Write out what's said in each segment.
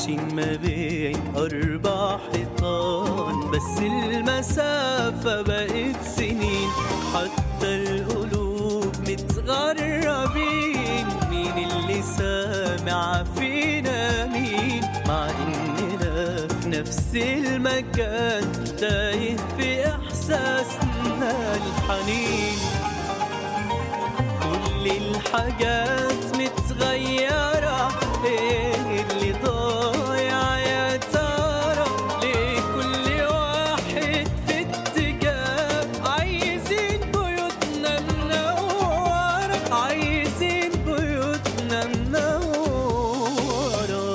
عايشين ما بين أربع حيطان بس المسافة بقت سنين حتى القلوب متغربين مين اللي سامع فينا مين مع إننا في نفس المكان تايه في إحساسنا الحنين كل الحاجات متغيرة ايه اللي ضايع يا ترى ليه كل واحد في اتجاه عايزين بيوتنا منورة عايزين بيوتنا منورة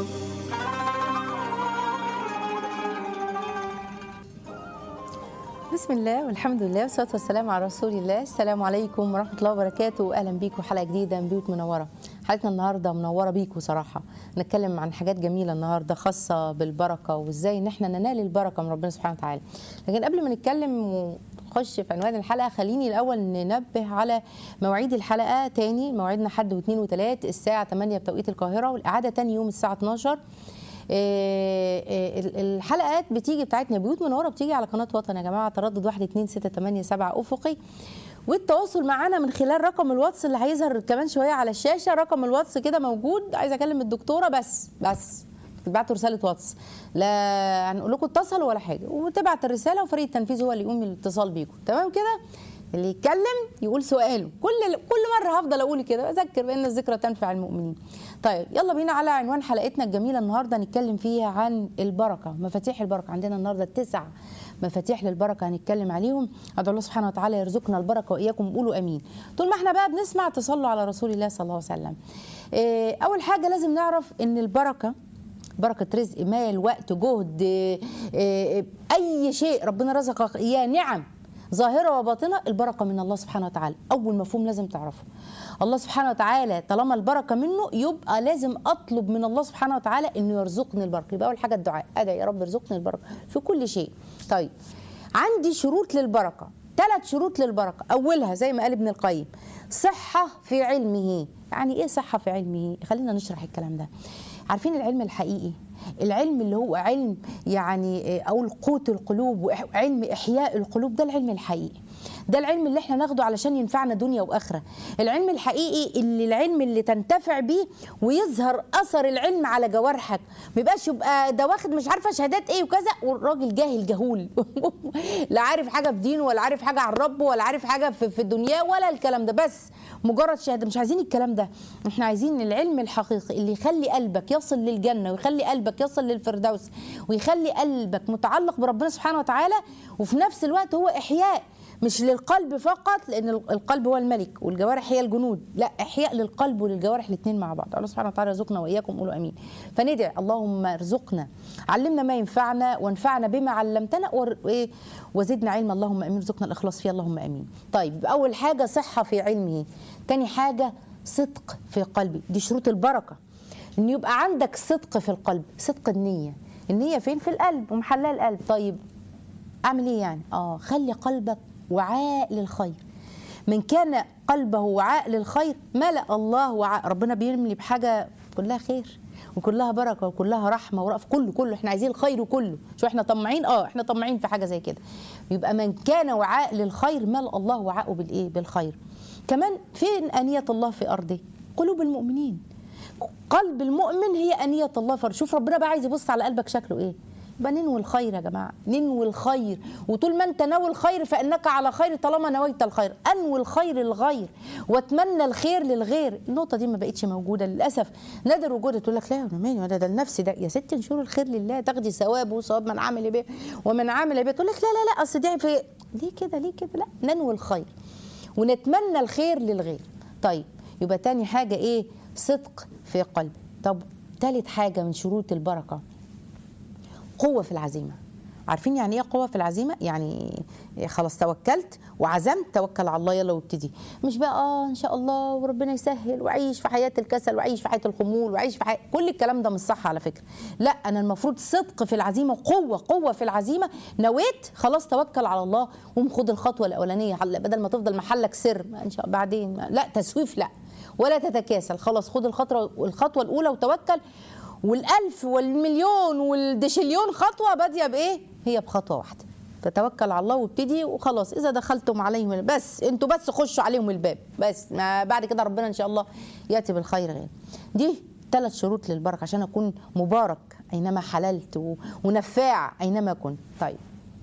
بسم الله والحمد لله والصلاه والسلام على رسول الله السلام عليكم ورحمه الله وبركاته اهلا بيكم حلقه جديده من بيوت منوره حلقتنا النهارده منوره بيكم صراحه نتكلم عن حاجات جميله النهارده خاصه بالبركه وازاي ان احنا ننال البركه من ربنا سبحانه وتعالى لكن قبل ما نتكلم ونخش في عنوان الحلقه خليني الاول ننبه على مواعيد الحلقه تاني مواعيدنا حد واثنين وثلاث الساعه 8 بتوقيت القاهره والاعاده تاني يوم الساعه 12 آه، آه، ال- الحلقات بتيجي بتاعتنا بيوت منوره بتيجي على قناه وطن يا جماعه تردد 1 2 6 8 7 افقي والتواصل معانا من خلال رقم الواتس اللي هيظهر كمان شويه على الشاشه رقم الواتس كده موجود عايزه اكلم الدكتوره بس بس تبعتوا رساله واتس لا هنقول لكم اتصلوا ولا حاجه وتبعت الرساله وفريق التنفيذ هو اللي يقوم الاتصال بيكم تمام كده اللي يتكلم يقول سؤاله كل كل مره هفضل اقول كده اذكر بان الذكرى تنفع المؤمنين طيب يلا بينا على عنوان حلقتنا الجميله النهارده نتكلم فيها عن البركه مفاتيح البركه عندنا النهارده تسع مفاتيح للبركه هنتكلم عليهم ادعو الله سبحانه وتعالى يرزقنا البركه واياكم قولوا امين طول ما احنا بقى بنسمع تصلوا على رسول الله صلى الله عليه وسلم إيه، اول حاجه لازم نعرف ان البركه بركة رزق مال وقت جهد إيه، إيه، أي شيء ربنا رزقك إياه نعم ظاهرة وباطنة البركة من الله سبحانه وتعالى أول مفهوم لازم تعرفه الله سبحانه وتعالى طالما البركة منه يبقى لازم أطلب من الله سبحانه وتعالى إنه يرزقني البركة يبقى أول حاجة الدعاء أدعي يا رب ارزقني البركة في كل شيء طيب عندي شروط للبركة ثلاث شروط للبركة أولها زي ما قال ابن القيم صحة في علمه يعني إيه صحة في علمه خلينا نشرح الكلام ده عارفين العلم الحقيقي العلم اللي هو علم يعني اقول قوت القلوب وعلم احياء القلوب ده العلم الحقيقي ده العلم اللي احنا ناخده علشان ينفعنا دنيا واخره العلم الحقيقي اللي العلم اللي تنتفع بيه ويظهر اثر العلم على جوارحك ما يبقاش يبقى ده واخد مش عارفه شهادات ايه وكذا والراجل جاهل جهول لا عارف حاجه في دينه ولا عارف حاجه عن ربه ولا عارف حاجه في, في الدنيا ولا الكلام ده بس مجرد شهاده مش عايزين الكلام ده احنا عايزين العلم الحقيقي اللي يخلي قلبك يصل للجنه ويخلي قلبك يصل للفردوس ويخلي قلبك متعلق بربنا سبحانه وتعالى وفي نفس الوقت هو احياء مش للقلب فقط لان القلب هو الملك والجوارح هي الجنود لا احياء للقلب وللجوارح الاثنين مع بعض الله سبحانه وتعالى يرزقنا واياكم قولوا امين فندعي اللهم ارزقنا علمنا ما ينفعنا وانفعنا بما علمتنا ور- وإيه؟ وزدنا علما اللهم امين ارزقنا الاخلاص فيه اللهم امين طيب اول حاجه صحه في علمه تاني حاجه صدق في قلبي دي شروط البركه ان يبقى عندك صدق في القلب صدق النيه النيه فين في القلب ومحلها القلب طيب اعمل ايه يعني اه خلي قلبك وعاء للخير من كان قلبه وعاء للخير ملأ الله وعاء ربنا بيملي بحاجه كلها خير وكلها بركه وكلها رحمه ورأف كله كله احنا عايزين الخير كله شو احنا طماعين اه احنا طماعين في حاجه زي كده يبقى من كان وعاء للخير ملأ الله وعاءه بالايه بالخير كمان فين انيه الله في ارضه قلوب المؤمنين قلب المؤمن هي انيه الله في أرضه. شوف ربنا بقى عايز يبص على قلبك شكله ايه يبقى ننوي الخير يا جماعه ننوي الخير وطول ما انت ناوي الخير فانك على خير طالما نويت الخير انوي الخير للغير واتمنى الخير للغير النقطه دي ما بقتش موجوده للاسف نادر وجودها تقول لك لا انا مالي ولا ده النفس ده يا ست انشر الخير لله تاخدي ثوابه وثواب من عمل به ومن عمل به تقول لك لا لا لا اصل دي في ليه كده ليه كده لا ننوي الخير ونتمنى الخير للغير طيب يبقى تاني حاجه ايه صدق في قلب طب تالت حاجه من شروط البركه قوة في العزيمة عارفين يعني ايه قوة في العزيمة؟ يعني خلاص توكلت وعزمت توكل على الله يلا وابتدي مش بقى اه ان شاء الله وربنا يسهل وعيش في حياة الكسل وعيش في حياة الخمول وعيش في حياة كل الكلام ده مش صح على فكرة لا انا المفروض صدق في العزيمة وقوة قوة في العزيمة نويت خلاص توكل على الله قوم خد الخطوة الأولانية هلا بدل ما تفضل محلك سر ما ان شاء الله بعدين لا تسويف لا ولا تتكاسل خلاص خد الخطوة الخطوة الأولى وتوكل والألف والمليون والدشليون خطوة بادية بإيه؟ هي بخطوة واحدة فتوكل على الله وابتدي وخلاص إذا دخلتم عليهم الباب بس أنتوا بس خشوا عليهم الباب بس ما بعد كده ربنا إن شاء الله يأتي بالخير غير دي ثلاث شروط للبركة عشان أكون مبارك أينما حللت و- ونفاع أينما كنت طيب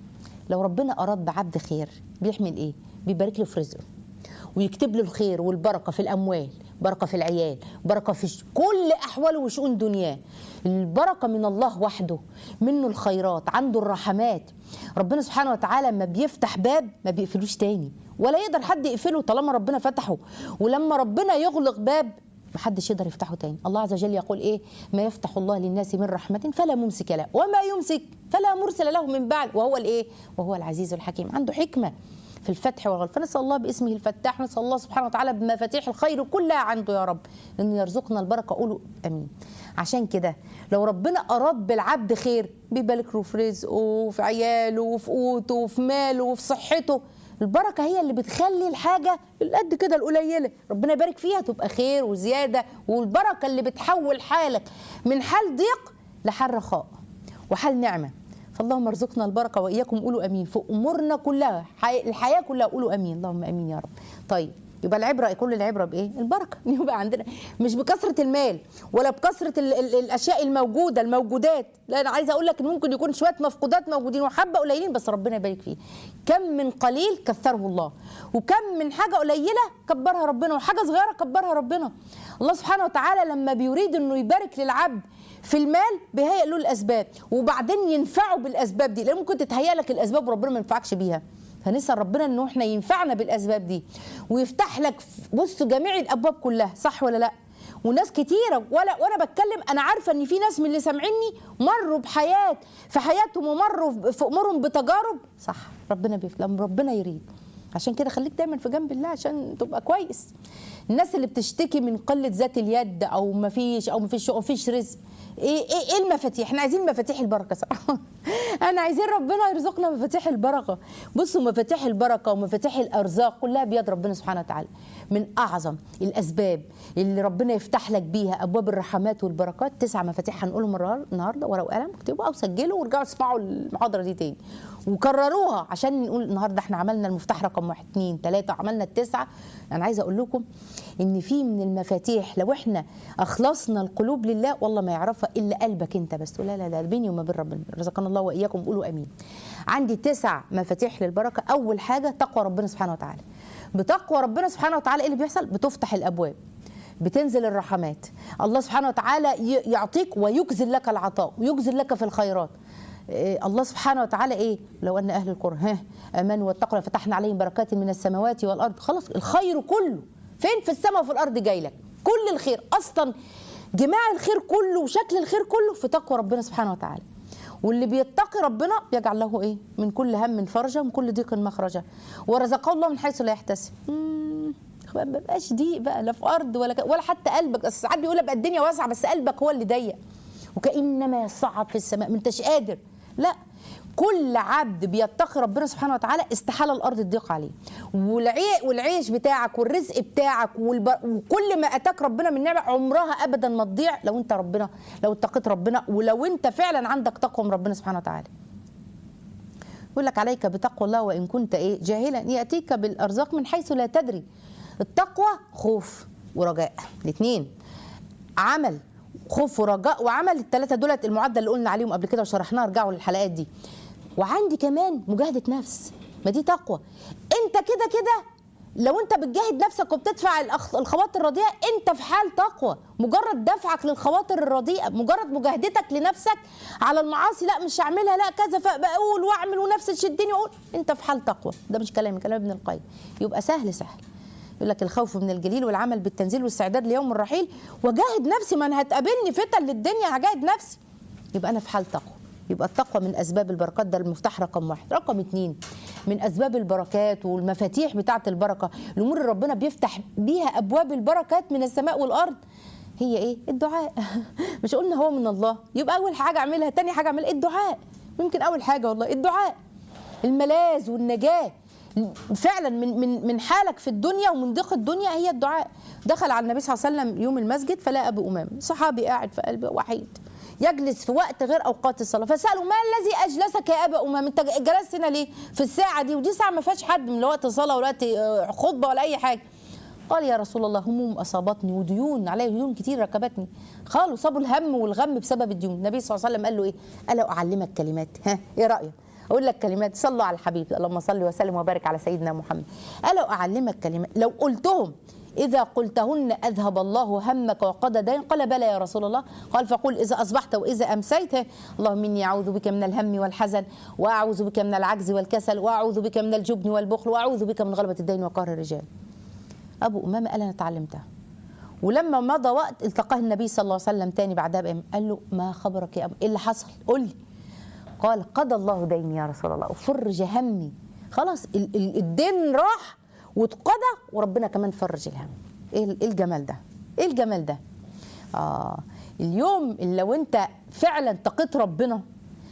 لو ربنا أراد بعبد خير بيحمل إيه؟ بيبارك له في رزقه ويكتب له الخير والبركة في الأموال بركة في العيال بركة في ش- كل أحواله وشؤون دنياه البركة من الله وحده منه الخيرات عنده الرحمات ربنا سبحانه وتعالى ما بيفتح باب ما بيقفلوش تاني ولا يقدر حد يقفله طالما ربنا فتحه ولما ربنا يغلق باب محدش يقدر يفتحه تاني الله عز وجل يقول ايه ما يفتح الله للناس من رحمة فلا ممسك له وما يمسك فلا مرسل له من بعد وهو الايه وهو العزيز الحكيم عنده حكمة في الفتح والغلق فنسال الله باسمه الفتاح نسال الله سبحانه وتعالى بمفاتيح الخير كلها عنده يا رب انه يرزقنا البركه قولوا امين عشان كده لو ربنا اراد بالعبد خير بيبارك له في رزقه وفي عياله وفي قوته وفي ماله وفي صحته البركه هي اللي بتخلي الحاجه القد كده القليله ربنا يبارك فيها تبقى خير وزياده والبركه اللي بتحول حالك من حال ضيق لحال رخاء وحال نعمه فاللهم ارزقنا البركه واياكم قولوا امين في امورنا كلها حي... الحياه كلها قولوا امين اللهم امين يا رب طيب يبقى العبره كل العبره بايه البركه يبقى عندنا مش بكثره المال ولا بكثره ال... ال... الاشياء الموجوده الموجودات لا انا عايزه اقول لك ان ممكن يكون شويه مفقودات موجودين وحبه قليلين بس ربنا يبارك فيه كم من قليل كثره الله وكم من حاجه قليله كبرها ربنا وحاجه صغيره كبرها ربنا الله سبحانه وتعالى لما بيريد انه يبارك للعبد في المال بيهيئ له الاسباب وبعدين ينفعه بالاسباب دي لان ممكن تتهيأ لك الاسباب وربنا ما ينفعكش بيها فنسال ربنا انه احنا ينفعنا بالاسباب دي ويفتح لك بص جميع الابواب كلها صح ولا لا وناس كتيره ولا وانا بتكلم انا عارفه ان في ناس من اللي سامعيني مروا بحياه في حياتهم ومروا في امورهم بتجارب صح ربنا بيف... لما ربنا يريد عشان كده خليك دايما في جنب الله عشان تبقى كويس الناس اللي بتشتكي من قله ذات اليد او ما فيش او ما فيش او فيش رزق ايه ايه ايه المفاتيح احنا عايزين مفاتيح البركه صراحه انا عايزين ربنا يرزقنا مفاتيح البركه بصوا مفاتيح البركه ومفاتيح الارزاق كلها بيد ربنا سبحانه وتعالى من اعظم الاسباب اللي ربنا يفتح لك بيها ابواب الرحمات والبركات تسع مفاتيح هنقولهم النهار- النهارده ورقه وقلم اكتبوا او سجلوا وارجعوا اسمعوا المحاضره دي تاني وكرروها عشان نقول النهارده احنا عملنا المفتاح رقم واحد اتنين تلاته عملنا التسعه انا عايزه اقول لكم ان في من المفاتيح لو احنا اخلصنا القلوب لله والله ما يعرفها الا قلبك انت بس تقول لا لا ده بيني وما بين ربنا رزقنا الله واياكم قولوا امين عندي تسع مفاتيح للبركه اول حاجه تقوى ربنا سبحانه وتعالى بتقوى ربنا سبحانه وتعالى ايه اللي بيحصل بتفتح الابواب بتنزل الرحمات الله سبحانه وتعالى ي- يعطيك ويجزل لك العطاء ويجزل لك في الخيرات إيه الله سبحانه وتعالى ايه لو ان اهل القرى ها امنوا واتقوا فتحنا عليهم بركات من السماوات والارض خلاص الخير كله فين في السماء وفي الارض جاي لك كل الخير اصلا جماع الخير كله وشكل الخير كله في تقوى ربنا سبحانه وتعالى واللي بيتقي ربنا يجعل له ايه من كل هم فرجا ومن كل ضيق مخرجا ورزقه الله من حيث لا يحتسب مم، ما بقاش ضيق بقى لا في ارض ولا ك... ولا حتى قلبك بس ساعات بيقول لك الدنيا واسعه بس قلبك هو اللي ضيق وكانما يصعد في السماء ما انتش قادر لا كل عبد بيتقي ربنا سبحانه وتعالى استحال الارض تضيق عليه والعي والعيش بتاعك والرزق بتاعك والب... وكل ما اتاك ربنا من نعمه عمرها ابدا ما تضيع لو انت ربنا لو اتقيت ربنا ولو انت فعلا عندك تقوى من ربنا سبحانه وتعالى يقول لك عليك بتقوى الله وان كنت ايه جاهلا ياتيك بالارزاق من حيث لا تدري التقوى خوف ورجاء الاثنين عمل خوف ورجاء وعمل الثلاثه دولت المعدل اللي قلنا عليهم قبل كده وشرحناها ارجعوا للحلقات دي وعندي كمان مجاهده نفس ما دي تقوى انت كده كده لو انت بتجاهد نفسك وبتدفع الأخ- الخواطر الرديئه انت في حال تقوى مجرد دفعك للخواطر الرديئه مجرد مجاهدتك لنفسك على المعاصي لا مش هعملها لا كذا فبقول واعمل ونفسي تشدني واقول انت في حال تقوى ده مش كلامي كلام ابن القيم يبقى سهل سهل يقول لك الخوف من الجليل والعمل بالتنزيل والاستعداد ليوم الرحيل وجاهد نفسي ما انا هتقابلني فتن للدنيا هجاهد نفسي يبقى انا في حال تقوى يبقى التقوى من اسباب البركات ده المفتاح رقم واحد رقم اتنين من اسباب البركات والمفاتيح بتاعه البركه الامور اللي ربنا بيفتح بيها ابواب البركات من السماء والارض هي ايه الدعاء مش قلنا هو من الله يبقى اول حاجه اعملها تاني حاجه اعملها الدعاء يمكن اول حاجه والله الدعاء الملاذ والنجاه فعلا من من من حالك في الدنيا ومن ضيق الدنيا هي الدعاء دخل على النبي صلى الله عليه وسلم يوم المسجد فلقى ابو امام صحابي قاعد في قلبه وحيد يجلس في وقت غير اوقات الصلاه فسالوا ما الذي اجلسك يا ابا امام انت جلست هنا ليه في الساعه دي ودي ساعه ما فيهاش حد من وقت صلاه ولا وقت آه، خطبه ولا اي حاجه قال يا رسول الله هموم اصابتني وديون علي ديون كتير ركبتني قالوا صابوا الهم والغم بسبب الديون النبي صلى الله عليه وسلم قال له ايه الا اعلمك كلمات ها ايه رايك اقول لك كلمات صلوا على الحبيب اللهم صل وسلم وبارك على سيدنا محمد الا اعلمك كلمات لو قلتهم إذا قلتهن أذهب الله همك وقضى دين قال بلى يا رسول الله قال فقل إذا أصبحت وإذا أمسيت اللهم إني أعوذ بك من الهم والحزن وأعوذ بك من العجز والكسل وأعوذ بك من الجبن والبخل وأعوذ بك من غلبة الدين وقهر الرجال أبو أمامة قال أنا اتعلمتها ولما مضى وقت التقاه النبي صلى الله عليه وسلم تاني بعدها بأيام قال له ما خبرك يا أبو إيه اللي حصل قل لي قال قضى الله ديني يا رسول الله وفرج همي خلاص ال- ال- الدين راح واتقضى وربنا كمان فرج الهم ايه ال- إيه الجمال ده ايه الجمال ده اه اليوم اللي لو انت فعلا تقيت ربنا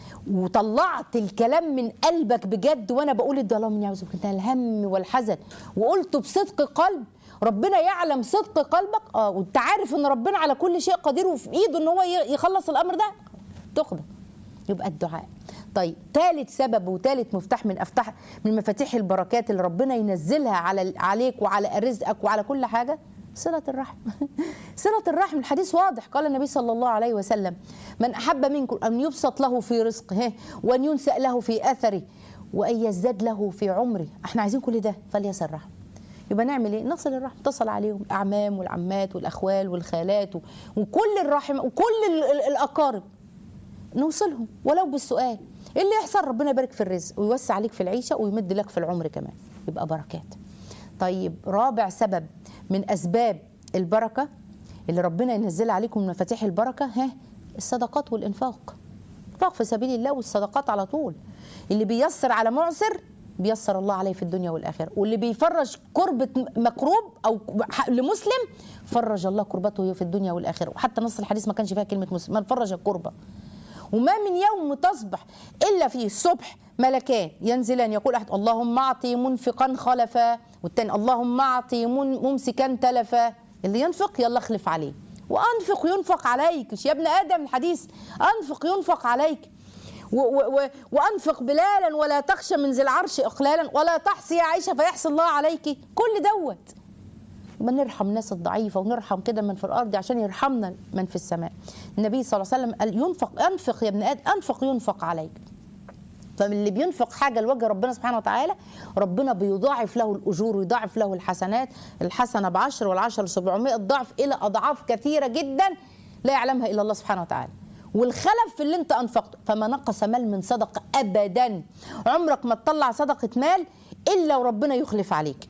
وطلعت الكلام من قلبك بجد وانا بقول ده اللهم اني اعوذ بك من الهم والحزن وقلته بصدق قلب ربنا يعلم صدق قلبك اه وانت عارف ان ربنا على كل شيء قدير وفي ايده ان هو ي- يخلص الامر ده تقضى يبقى الدعاء طيب ثالث سبب وثالث مفتاح من افتح من مفاتيح البركات اللي ربنا ينزلها على عليك وعلى رزقك وعلى كل حاجه صلة الرحم صلة الرحم الحديث واضح قال النبي صلى الله عليه وسلم من أحب منكم أن يبسط له في رزقه وأن ينسأ له في أثره وأن يزداد له في عمره احنا عايزين كل ده فليصل الرحم يبقى نعمل ايه؟ نصل الرحم اتصل عليهم الاعمام والعمات والاخوال والخالات و- وكل الرحم وكل ال- ال- الاقارب نوصلهم ولو بالسؤال ايه اللي يحصل ربنا يبارك في الرزق ويوسع عليك في العيشه ويمد لك في العمر كمان يبقى بركات طيب رابع سبب من اسباب البركه اللي ربنا ينزل عليكم من مفاتيح البركه ها الصدقات والانفاق انفاق في سبيل الله والصدقات على طول اللي بيسر على معسر بيسر الله عليه في الدنيا والاخره واللي بيفرج كربة مكروب او لمسلم فرج الله كربته في الدنيا والاخره وحتى نص الحديث ما كانش فيها كلمه مسلم من فرج الكربه وما من يوم تصبح الا فيه الصبح ملكان ينزلان يقول احد اللهم اعطي منفقا خلفا والتاني اللهم اعطي من- ممسكا تلفا اللي ينفق يلا اخلف عليه وانفق ينفق عليك مش يا ابن ادم الحديث انفق ينفق عليك و و و وانفق بلالا ولا تخشى من ذي العرش اقلالا ولا تحصي يا عائشه فيحصي الله عليك كل دوت ما نرحم الناس الضعيفة ونرحم كده من في الأرض عشان يرحمنا من في السماء النبي صلى الله عليه وسلم قال ينفق أنفق يا ابن آدم أنفق ينفق عليك فمن اللي بينفق حاجة لوجه ربنا سبحانه وتعالى ربنا بيضاعف له الأجور ويضاعف له الحسنات الحسنة بعشر والعشر سبعمائة ضعف إلى أضعاف كثيرة جدا لا يعلمها إلا الله سبحانه وتعالى والخلف في اللي انت انفقته فما نقص مال من صدقه ابدا عمرك ما تطلع صدقه مال الا وربنا يخلف عليك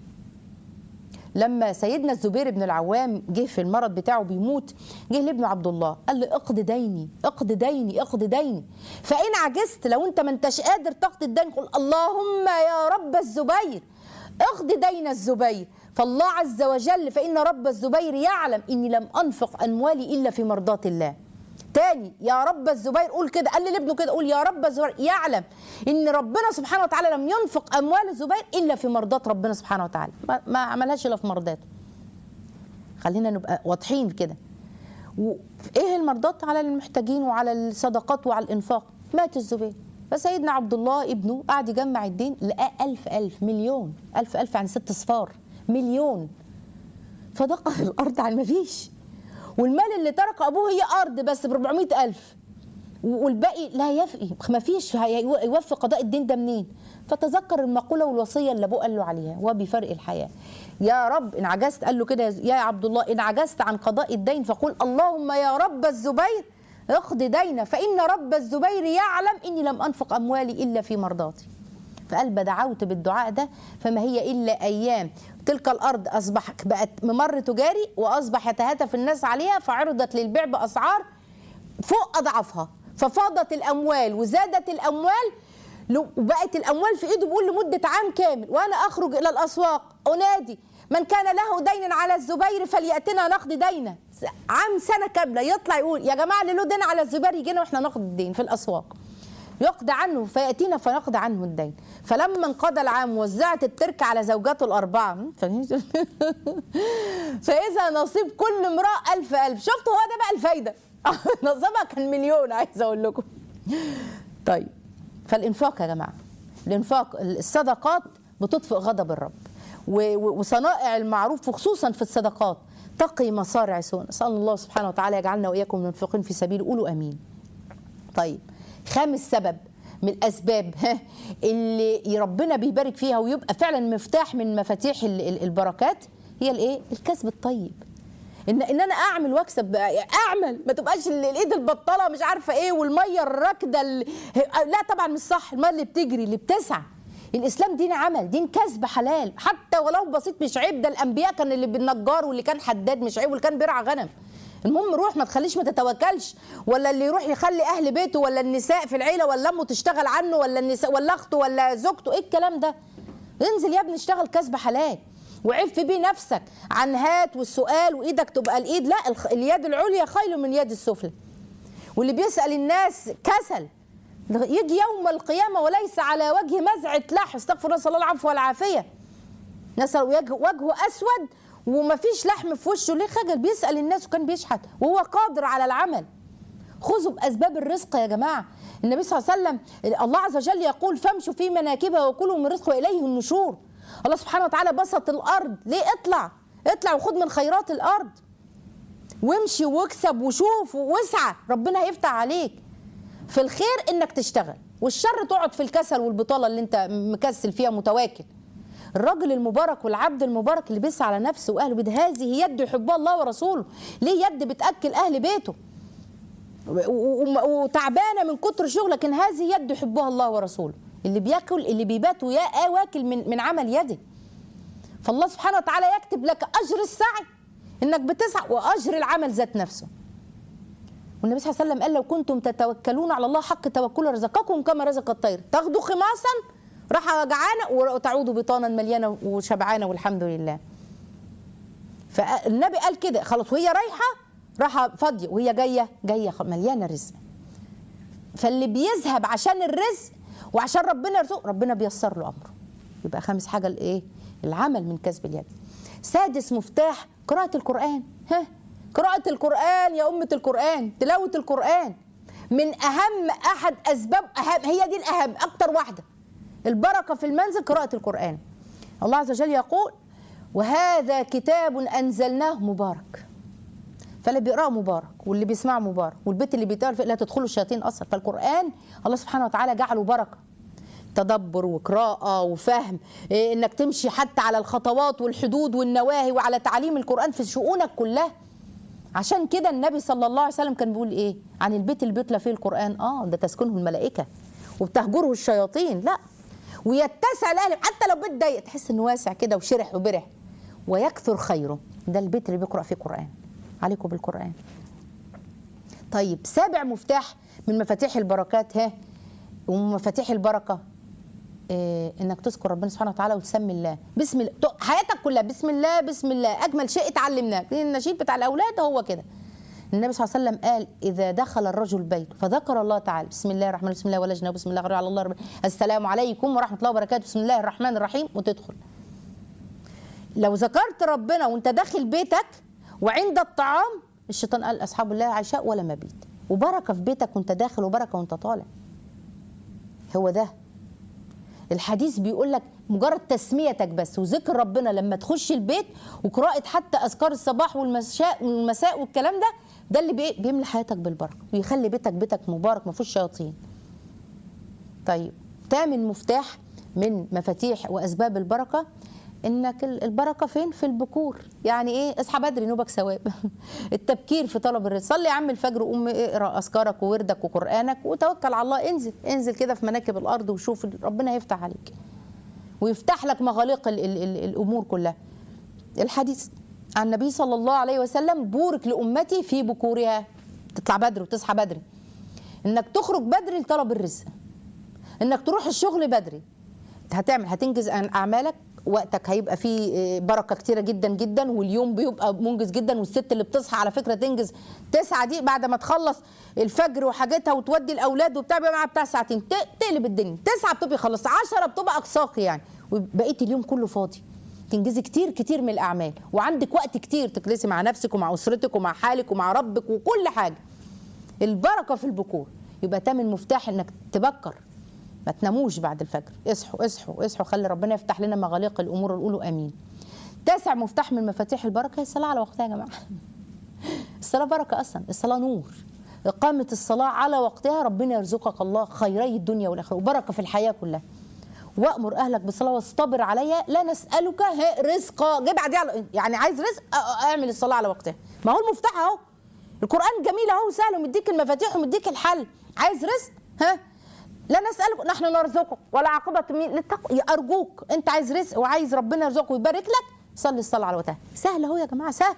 لما سيدنا الزبير بن العوام جه في المرض بتاعه بيموت جه لابنه عبد الله قال له اقض ديني اقض ديني اقض ديني فان عجزت لو انت ما انتش قادر تقضي الدين قل اللهم يا رب الزبير اقض دين الزبير فالله عز وجل فان رب الزبير يعلم اني لم انفق اموالي الا في مرضات الله تاني يا رب الزبير قول كده قال لابنه كده قول يا رب الزبير يعلم ان ربنا سبحانه وتعالى لم ينفق اموال الزبير الا في مرضات ربنا سبحانه وتعالى ما, ما عملهاش الا في مرضاته خلينا نبقى واضحين كده وايه المرضات على المحتاجين وعلى الصدقات وعلى الانفاق مات الزبير فسيدنا عبد الله ابنه قعد يجمع الدين لقاه ألف ألف مليون ألف ألف عن ست صفار مليون فدق في الأرض عن ما فيش والمال اللي تركه أبوه هي أرض بس ب 400 ألف والباقي لا يفقي ما فيش يوفي قضاء الدين ده منين فتذكر المقولة والوصية اللي أبوه قال له عليها وبفرق الحياة يا رب إن عجزت قال له كده يا عبد الله إن عجزت عن قضاء الدين فقل اللهم يا رب الزبير اقض دينا فإن رب الزبير يعلم إني لم أنفق أموالي إلا في مرضاتي فقال بدعوت بالدعاء ده فما هي إلا أيام تلك الأرض أصبحت بقت ممر تجاري وأصبح يتهاتف الناس عليها فعرضت للبيع بأسعار فوق أضعافها ففاضت الأموال وزادت الأموال وبقت الأموال في إيده بيقول لمدة عام كامل وأنا أخرج إلى الأسواق أنادي من كان له دين على الزبير فليأتنا نقضي دينه عام سنة كاملة يطلع يقول يا جماعة اللي له دين على الزبير يجينا واحنا نقضي الدين في الأسواق يقضي عنه فيأتينا فنقضي عنه الدين فلما انقضى العام وزعت التركة على زوجاته الأربعة فإذا نصيب كل امرأة ألف ألف شفتوا هو ده بقى الفايدة نصبها كان مليون عايزه اقول لكم طيب فالانفاق يا جماعه الانفاق الصدقات بتطفئ غضب الرب و- و- وصنائع المعروف وخصوصا في الصدقات تقي مصارع سوء نسال الله سبحانه وتعالى يجعلنا واياكم منفقين في سبيله قولوا امين طيب خامس سبب من الاسباب ها، اللي ربنا بيبارك فيها ويبقى فعلا مفتاح من مفاتيح ال- ال- البركات هي الايه الكسب الطيب ان ان انا اعمل واكسب اعمل ما تبقاش ال- الايد البطاله مش عارفه ايه والميه الراكده ال- لا طبعا مش صح الميه اللي بتجري اللي بتسعى الاسلام دين عمل دين كسب حلال حتى ولو بسيط مش عيب ده الانبياء كان اللي بالنجار واللي كان حداد مش عيب واللي كان بيرعى غنم المهم روح ما تخليش ما تتوكلش ولا اللي يروح يخلي اهل بيته ولا النساء في العيله ولا امه تشتغل عنه ولا النساء ولا اخته ولا زوجته ايه الكلام ده انزل يا ابني اشتغل كسب حلال وعف بيه نفسك عن هات والسؤال وايدك تبقى الايد لا الخ- اليد العليا خير من يد السفلى واللي بيسال الناس كسل يجي يوم القيامه وليس على وجه مزعه لحم استغفر الله صلى الله العفو والعافيه نسأل وجه وجهه اسود ومفيش لحم في وشه ليه خجل بيسال الناس وكان بيشحت وهو قادر على العمل خذوا باسباب الرزق يا جماعه النبي صلى الله عليه وسلم الله عز وجل يقول فامشوا في مناكبها وكلوا من رزقه واليه النشور الله سبحانه وتعالى بسط الارض ليه اطلع اطلع وخد من خيرات الارض وامشي واكسب وشوف واسعى ربنا هيفتح عليك في الخير انك تشتغل والشر تقعد في الكسل والبطاله اللي انت مكسل فيها متواكل الراجل المبارك والعبد المبارك اللي بيسعى على نفسه واهله بيت هذه يد يحبها الله ورسوله ليه يد بتاكل اهل بيته و- و- وتعبانه من كتر شغل لكن هذه يد يحبها الله ورسوله اللي بياكل اللي بيبات ويا واكل من من عمل يده فالله سبحانه وتعالى يكتب لك اجر السعي انك بتسعى واجر العمل ذات نفسه والنبي صلى الله عليه وسلم قال لو كنتم تتوكلون على الله حق توكله رزقكم كما رزق الطير تاخدوا خماصا راحه جعانه وتعودوا بطانا مليانه وشبعانه والحمد لله فالنبي قال كده خلاص وهي رايحه راحه فاضيه وهي جايه جايه خ- مليانه رزق فاللي بيذهب عشان الرزق وعشان ربنا يرزقه ربنا بيسر له امره يبقى خامس حاجه الايه العمل من كسب اليد سادس مفتاح قراءه القران ها قراءه القران يا امه القران تلاوه القران من اهم احد اسباب اهم هي دي الاهم اكتر واحده البركه في المنزل قراءه القران الله عز وجل يقول وهذا كتاب انزلناه مبارك فاللي بيقراه مبارك واللي بيسمعه مبارك والبيت اللي بيتقال فيه لا تدخله الشياطين اصلا فالقران الله سبحانه وتعالى جعله بركه تدبر وقراءة وفهم إيه انك تمشي حتى على الخطوات والحدود والنواهي وعلى تعليم القرآن في شؤونك كلها عشان كده النبي صلى الله عليه وسلم كان بيقول ايه عن البيت اللي بيتلى فيه القرآن اه ده تسكنه الملائكة وبتهجره الشياطين لا ويتسع الاهل حتى لو بيت ضيق تحس انه واسع كده وشرح وبرح ويكثر خيره ده البيت اللي بيقرأ فيه قرآن عليكم بالقرآن طيب سابع مفتاح من مفاتيح البركات ها ومن مفاتيح البركه إيه انك تذكر ربنا سبحانه وتعالى وتسمي الله بسم الله تو- حياتك كلها بسم الله بسم الله اجمل شيء اتعلمناه لأن النشيد بتاع الاولاد هو كده النبي صلى الله عليه وسلم قال اذا دخل الرجل بيت فذكر الله تعالى بسم الله الرحمن الرحيم بسم الله ولجنا بسم الله غير على الله رب السلام عليكم ورحمه الله وبركاته بسم الله الرحمن الرحيم وتدخل لو ذكرت ربنا وانت داخل بيتك وعند الطعام الشيطان قال اصحاب الله عشاء ولا مبيت وبركه في بيتك وانت داخل وبركه وانت طالع هو ده الحديث بيقول لك مجرد تسميتك بس وذكر ربنا لما تخش البيت وقراءة حتى أذكار الصباح والمساء والمساء والكلام ده ده اللي بي- بيملى حياتك بالبركة ويخلي بيتك بيتك مبارك ما فيهوش شياطين طيب تامن مفتاح من مفاتيح وأسباب البركة انك ال- البركه فين في البكور يعني ايه اصحى بدري نوبك ثواب التبكير في طلب الرزق صلي يا عم الفجر وقوم اقرا اذكارك ووردك وقرانك وتوكل على الله انزل انزل كده في مناكب الارض وشوف ربنا يفتح عليك ويفتح لك مغاليق ال ال ال الامور كلها الحديث عن النبي صلى الله عليه وسلم بورك لامتي في بكورها تطلع بدري وتصحى بدري انك تخرج بدري لطلب الرزق انك تروح الشغل بدري هتعمل هتنجز أن- اعمالك وقتك هيبقى فيه آه، بركه كتيره جدا جدا واليوم بيبقى منجز جدا والست اللي بتصحى على فكره تنجز تسعة دي بعد ما تخلص الفجر وحاجتها وتودي الاولاد وبتاع بيبقى معاها بتاع ساعتين ت- تقلب الدنيا تسعة بتبقى خلص عشرة بتبقى اقصاقي يعني وبقيه اليوم كله فاضي تنجزي كتير كتير من الاعمال وعندك وقت كتير تجلسي مع نفسك ومع اسرتك ومع حالك ومع ربك وكل حاجه البركه في البكور يبقى تامن مفتاح انك تبكر ما تناموش بعد الفجر اصحوا اصحوا اصحوا خلي ربنا يفتح لنا مغاليق الامور قولوا امين تاسع مفتاح من مفاتيح البركه هي الصلاه على وقتها يا جماعه الصلاه بركه اصلا الصلاه نور اقامه الصلاه على وقتها ربنا يرزقك الله خيري الدنيا والاخره وبركه في الحياه كلها وامر اهلك بالصلاه واصطبر عليها لا نسالك ه- رزقا جه بعديها على- يعني عايز رزق أ- أ- اعمل الصلاه على وقتها ما هو المفتاح اهو القران جميل اهو سهل ومديك المفاتيح ومديك الحل عايز رزق ها لا نسالك نحن نرزقك ولا عاقبه مين للتقوى ارجوك انت عايز رزق وعايز ربنا يرزقك ويبارك لك صلي الصلاه على وقتها سهل اهو يا جماعه سهل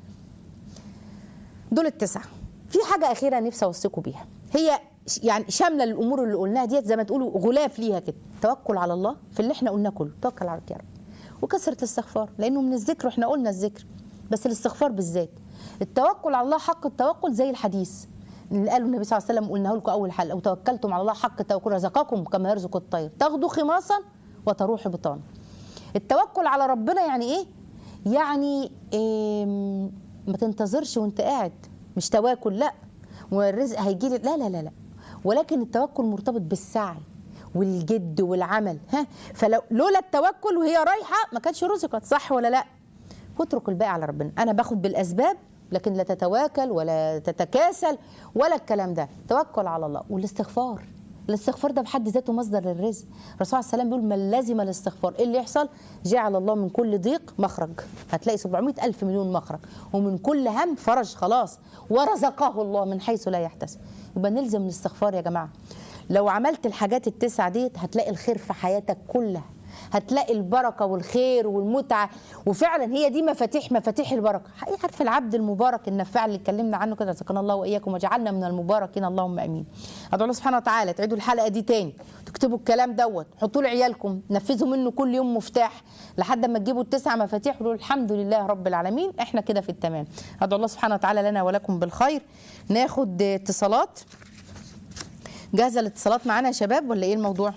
دول التسعه في حاجه اخيره نفسي اوصيكم بيها هي ش- يعني شامله الامور اللي قلناها ديت زي ما تقولوا غلاف ليها كده توكل على الله في اللي احنا قلناه كله توكل عليك يا رب وكثره الاستغفار لانه من الذكر واحنا قلنا الذكر بس الاستغفار بالذات التوكل على الله حق التوكل زي الحديث اللي قاله النبي صلى الله عليه وسلم قلناه لكم اول حلقه او توكلتم على الله حق التوكل رزقكم كما يرزق الطير تاخذوا خماصا وتروح بطانا التوكل على ربنا يعني ايه يعني إيه ما تنتظرش وانت قاعد مش تواكل لا والرزق هيجي لي لا لا لا لا ولكن التوكل مرتبط بالسعي والجد والعمل ها فلو لولا التوكل وهي رايحه ما كانش رزقت صح ولا لا واترك الباقي على ربنا انا باخد بالاسباب لكن لا تتواكل ولا تتكاسل ولا الكلام ده توكل على الله والاستغفار الاستغفار ده بحد ذاته مصدر للرزق الرسول عليه السلام بيقول من لزم الاستغفار ايه اللي يحصل جعل الله من كل ضيق مخرج هتلاقي 700 ألف مليون مخرج ومن كل هم فرج خلاص ورزقه الله من حيث لا يحتسب يبقى نلزم الاستغفار يا جماعه لو عملت الحاجات التسعه ديت هتلاقي الخير في حياتك كلها هتلاقي البركه والخير والمتعه وفعلا هي دي مفاتيح مفاتيح البركه حقيقة عارف العبد المبارك النفاع اللي اتكلمنا عنه كده رزقنا الله واياكم وجعلنا من المباركين اللهم امين ادعو الله سبحانه وتعالى تعيدوا الحلقه دي تاني تكتبوا الكلام دوت حطوا لعيالكم نفذوا منه كل يوم مفتاح لحد ما تجيبوا التسع مفاتيح وتقولوا الحمد لله رب العالمين احنا كده في التمام ادعو الله سبحانه وتعالى لنا ولكم بالخير ناخد اتصالات جاهزه الاتصالات معانا يا شباب ولا ايه الموضوع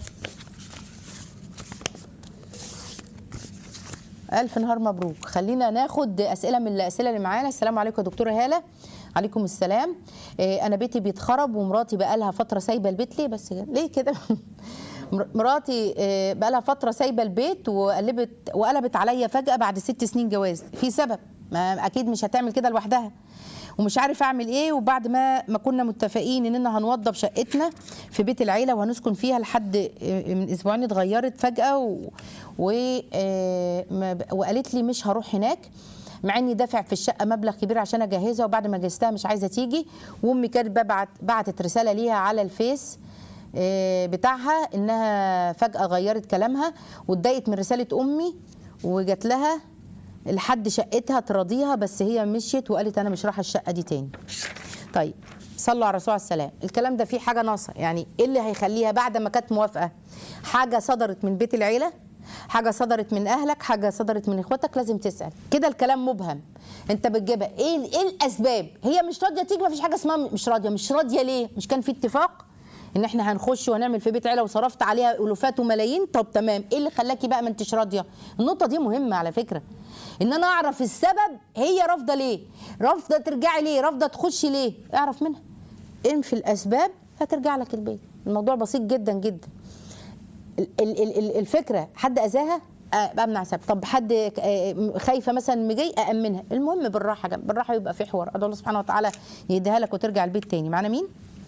ألف نهار مبروك خلينا ناخد أسئلة من الأسئلة اللي معانا السلام عليكم يا دكتورة هالة عليكم السلام إيه، أنا بيتي بيتخرب ومراتي بقالها فترة سايبة البيت ليه بس ليه كده مر- مراتي إيه، بقالها فترة سايبة البيت وقلبت وقلبت عليا فجأة بعد ست سنين جواز في سبب ما أكيد مش هتعمل كده لوحدها ومش عارف اعمل ايه وبعد ما ما كنا متفقين اننا هنوضب شقتنا في بيت العيله وهنسكن فيها لحد آه، من اسبوعين اتغيرت فجاه و... و... آه، ما ب- وقالت لي مش هروح هناك مع اني دافع في الشقه مبلغ كبير عشان اجهزها وبعد ما جهزتها مش عايزه تيجي وامي كانت ببعت بعتت رساله ليها على الفيس آه، بتاعها انها فجاه غيرت كلامها واتضايقت من رساله امي وجات لها لحد شقتها تراضيها بس هي مشيت وقالت انا مش رايحه الشقه دي تاني طيب صلوا على الرسول عليه السلام الكلام ده فيه حاجه ناقصه يعني ايه اللي هيخليها بعد ما كانت موافقه حاجه صدرت من بيت العيله حاجه صدرت من اهلك حاجه صدرت من اخواتك لازم تسال كده الكلام مبهم انت بتجيبها ايه ايه الاسباب هي مش راضيه تيجي ما فيش حاجه اسمها مش راضيه مش راضيه ليه مش كان في اتفاق ان احنا هنخش وهنعمل في بيت عيله وصرفت عليها الوفات وملايين طب تمام ايه اللي خلاكي بقى ما انتش راضيه النقطه دي مهمه على فكره ان انا اعرف السبب هي رافضه ليه رافضه ترجعي ليه رافضه تخشي ليه اعرف منها انفي الاسباب هترجع لك البيت الموضوع بسيط جدا جدا ال- ال- ال- ال- الفكره حد اذاها آه، امنع سبب طب حد آه، خايفه مثلا مجي امنها المهم بالراحه جنب بالراحه يبقى في حوار ادعو الله سبحانه وتعالى يهديها لك وترجع البيت تاني معانا مين